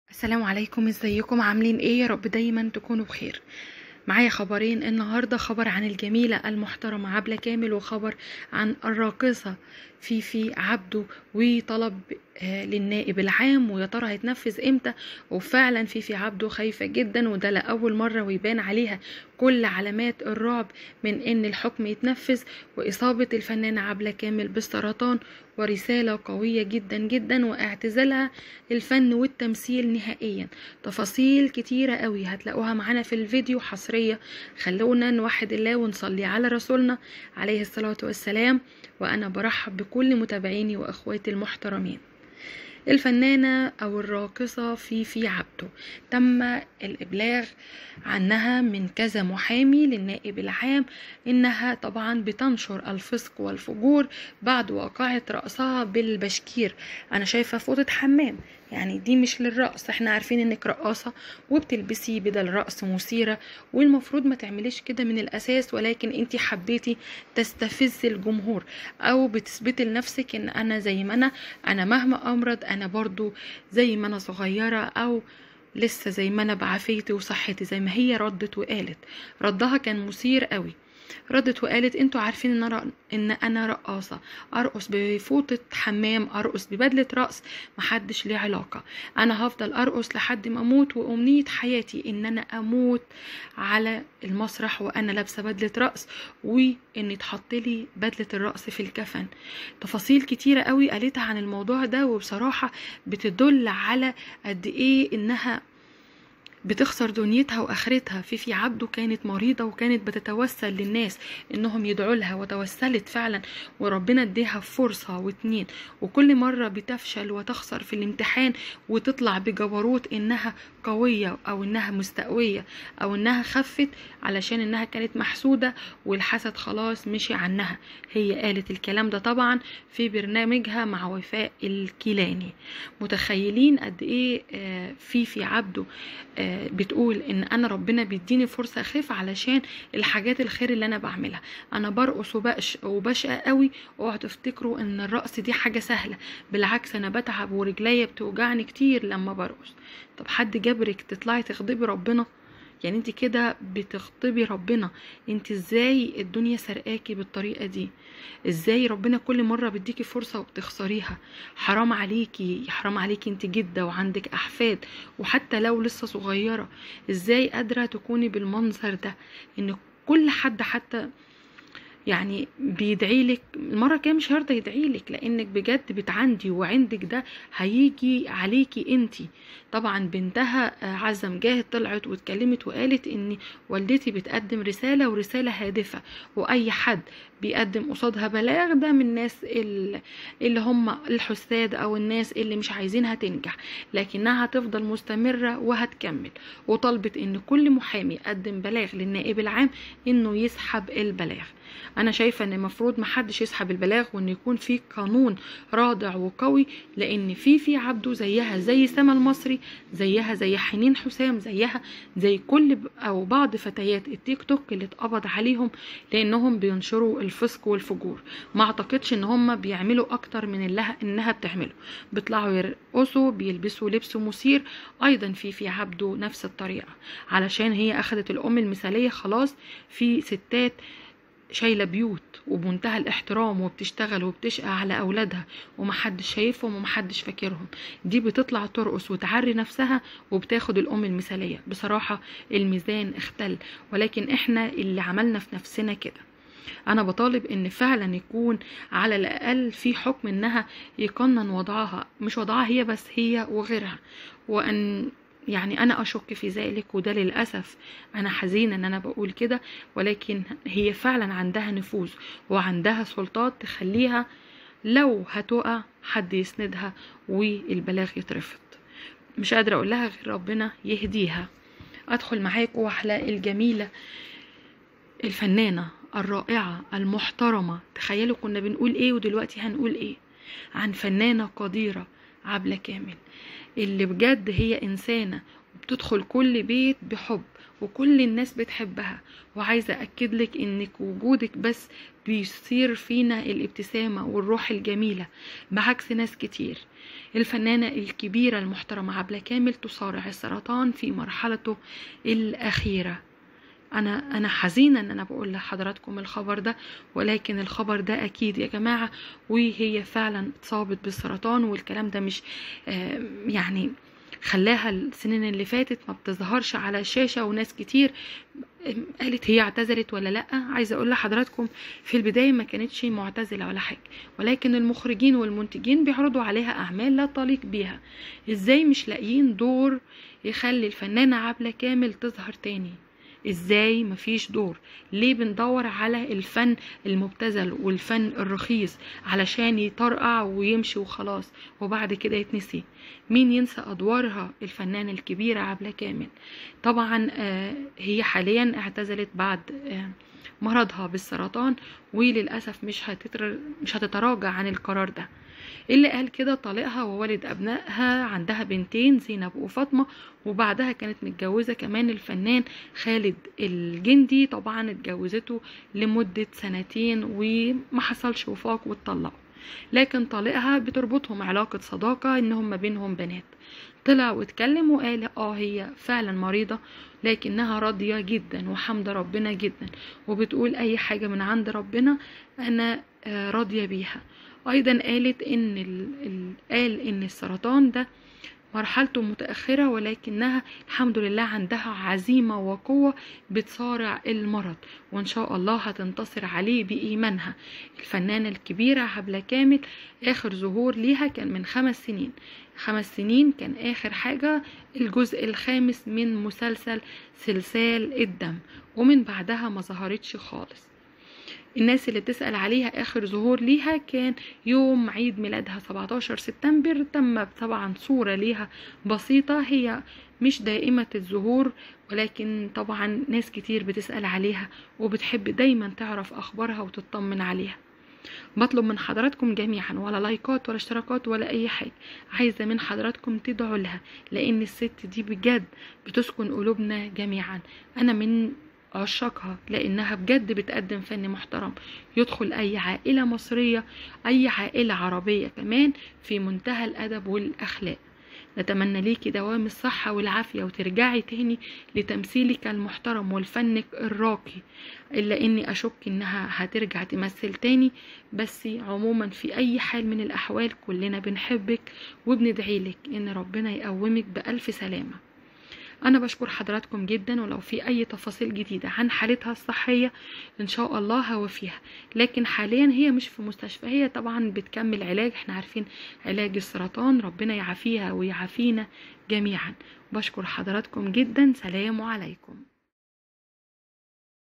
السلام عليكم ازيكم عاملين ايه يا رب دايما تكونوا بخير معايا خبرين النهارده خبر عن الجميله المحترمه عبله كامل وخبر عن الراقصه فيفي عبده وطلب آه للنائب العام ويا ترى هيتنفذ امتى وفعلا فيفي عبده خايفه جدا وده لاول مره ويبان عليها كل علامات الرعب من ان الحكم يتنفذ واصابه الفنانه عبله كامل بالسرطان ورساله قويه جدا جدا واعتزالها الفن والتمثيل نهائيا تفاصيل كتيره قوي هتلاقوها معانا في الفيديو حصريه خلونا نوحد الله ونصلي على رسولنا عليه الصلاه والسلام وانا برحب بكل متابعيني واخواتي المحترمين الفنانة أو الراقصة فيفي عبده تم الإبلاغ عنها من كذا محامي للنائب العام إنها طبعا بتنشر الفسق والفجور بعد واقعة رأسها بالبشكير أنا شايفة فوطة حمام يعني دي مش للرقص احنا عارفين انك رقاصة وبتلبسي بدل رقص مثيرة والمفروض ما تعمليش كده من الاساس ولكن انت حبيتي تستفزي الجمهور او بتثبتي لنفسك ان انا زي ما انا انا مهما امرض انا برضو زي ما انا صغيرة او لسه زي ما انا بعافيتي وصحتي زي ما هي ردت وقالت ردها كان مثير قوي ردت وقالت انتوا عارفين ان انا ان انا رقاصه ارقص بفوطه حمام ارقص ببدله رقص محدش ليه علاقه انا هفضل ارقص لحد ما اموت وامنيه حياتي ان انا اموت على المسرح وانا لابسه بدله رقص وان يتحط لي بدله الرقص في الكفن تفاصيل كتيره قوي قالتها عن الموضوع ده وبصراحه بتدل على قد ايه انها بتخسر دنيتها واخرتها فيفي عبده كانت مريضه وكانت بتتوسل للناس انهم يدعوا لها وتوسلت فعلا وربنا اديها فرصه واتنين وكل مره بتفشل وتخسر في الامتحان وتطلع بجبروت انها قويه او انها مستقويه او انها خفت علشان انها كانت محسوده والحسد خلاص مشي عنها هي قالت الكلام ده طبعا في برنامجها مع وفاء الكيلاني متخيلين قد ايه فيفي عبده بتقول ان انا ربنا بيديني فرصه اخف علشان الحاجات الخير اللي انا بعملها انا برقص وبقش وبشقى قوي اوعوا تفتكروا ان الرقص دي حاجه سهله بالعكس انا بتعب ورجليا بتوجعني كتير لما برقص طب حد جبرك تطلعي تغضبي ربنا يعني انت كده بتخطبي ربنا انت ازاي الدنيا سرقاكي بالطريقه دي ازاي ربنا كل مره بيديكي فرصه وبتخسريها حرام عليكي حرام عليكي انت جده وعندك احفاد وحتى لو لسه صغيره ازاي قادره تكوني بالمنظر ده ان كل حد حتى يعني بيدعي لك المره الجايه مش هيرضى يدعي لك لانك بجد بتعندي وعندك ده هيجي عليكي انتي طبعا بنتها عزه مجاهد طلعت واتكلمت وقالت ان والدتي بتقدم رساله ورساله هادفه واي حد بيقدم قصادها بلاغ ده من الناس اللي هم الحساد او الناس اللي مش عايزينها تنجح لكنها هتفضل مستمره وهتكمل وطلبت ان كل محامي يقدم بلاغ للنائب العام انه يسحب البلاغ انا شايفه ان المفروض محدش يسحب البلاغ وان يكون في قانون رادع وقوي لان في في عبده زيها زي سما المصري زيها زي حنين حسام زيها زي كل او بعض فتيات التيك توك اللي اتقبض عليهم لانهم بينشروا الفسق والفجور ما اعتقدش ان هم بيعملوا اكتر من اللي انها بتعمله بيطلعوا يرقصوا بيلبسوا لبس مثير ايضا في في عبده نفس الطريقه علشان هي اخذت الام المثاليه خلاص في ستات شايله بيوت وبمنتهى الاحترام وبتشتغل وبتشقى على اولادها ومحدش شايفهم ومحدش فاكرهم دي بتطلع ترقص وتعري نفسها وبتاخد الام المثاليه بصراحه الميزان اختل ولكن احنا اللي عملنا في نفسنا كده انا بطالب ان فعلا يكون على الاقل في حكم انها يقنن وضعها مش وضعها هي بس هي وغيرها وان يعني انا اشك في ذلك وده للاسف انا حزينه ان انا بقول كده ولكن هي فعلا عندها نفوذ وعندها سلطات تخليها لو هتقع حد يسندها والبلاغ يترفض مش قادره اقول لها غير ربنا يهديها ادخل معاكم وحلاقي الجميله الفنانه الرائعه المحترمه تخيلوا كنا بنقول ايه ودلوقتي هنقول ايه عن فنانه قديره عبله كامل اللي بجد هي إنسانة بتدخل كل بيت بحب وكل الناس بتحبها وعايزة أكد لك إنك وجودك بس بيصير فينا الابتسامة والروح الجميلة بعكس ناس كتير الفنانة الكبيرة المحترمة عبلة كامل تصارع السرطان في مرحلته الأخيرة انا انا حزينه ان انا بقول لحضراتكم الخبر ده ولكن الخبر ده اكيد يا جماعه وهي فعلا اتصابت بالسرطان والكلام ده مش آه يعني خلاها السنين اللي فاتت ما بتظهرش على الشاشة وناس كتير قالت هي اعتذرت ولا لا عايزه اقول لحضراتكم في البدايه ما كانتش معتزله ولا حاجه ولكن المخرجين والمنتجين بيعرضوا عليها اعمال لا تليق بيها ازاي مش لاقيين دور يخلي الفنانه عبله كامل تظهر تاني ازاي مفيش دور ليه بندور على الفن المبتذل والفن الرخيص علشان يطرقع ويمشي وخلاص وبعد كده يتنسي مين ينسى ادوارها الفنانه الكبيره عبله كامل طبعا آه هي حاليا اعتزلت بعد آه مرضها بالسرطان وللاسف مش هتتر... مش هتتراجع عن القرار ده اللي قال كده طليقها ووالد أبنائها عندها بنتين زينب وفاطمة وبعدها كانت متجوزة كمان الفنان خالد الجندي طبعا اتجوزته لمدة سنتين وما حصلش وفاق واتطلقوا لكن طليقها بتربطهم علاقة صداقة انهم ما بينهم بنات طلع واتكلم وقال اه هي فعلا مريضة لكنها راضية جدا وحمد ربنا جدا وبتقول اي حاجة من عند ربنا انا راضية بيها ايضا قالت ان ال... ال... قال ان السرطان ده مرحلته متأخرة ولكنها الحمد لله عندها عزيمة وقوة بتصارع المرض وإن شاء الله هتنتصر عليه بإيمانها الفنانة الكبيرة عبلة كامل آخر ظهور ليها كان من خمس سنين خمس سنين كان آخر حاجة الجزء الخامس من مسلسل سلسال الدم ومن بعدها ما ظهرتش خالص الناس اللي بتسأل عليها آخر ظهور ليها كان يوم عيد ميلادها 17 سبتمبر تم طبعا صورة ليها بسيطة هي مش دائمة الظهور ولكن طبعا ناس كتير بتسأل عليها وبتحب دايما تعرف أخبارها وتطمن عليها بطلب من حضراتكم جميعا ولا لايكات ولا اشتراكات ولا اي حاجة عايزة من حضراتكم تدعوا لها لان الست دي بجد بتسكن قلوبنا جميعا انا من عشاقها لانها بجد بتقدم فن محترم يدخل اي عائله مصريه اي عائله عربيه كمان في منتهى الادب والاخلاق نتمنى ليكي دوام الصحة والعافية وترجعي تاني لتمثيلك المحترم والفنك الراقي إلا إني أشك إنها هترجع تمثل تاني بس عموما في أي حال من الأحوال كلنا بنحبك وبندعيلك إن ربنا يقومك بألف سلامة انا بشكر حضراتكم جدا ولو في اي تفاصيل جديدة عن حالتها الصحية ان شاء الله هوفيها لكن حاليا هي مش في مستشفى هي طبعا بتكمل علاج احنا عارفين علاج السرطان ربنا يعافيها ويعافينا جميعا بشكر حضراتكم جدا سلام عليكم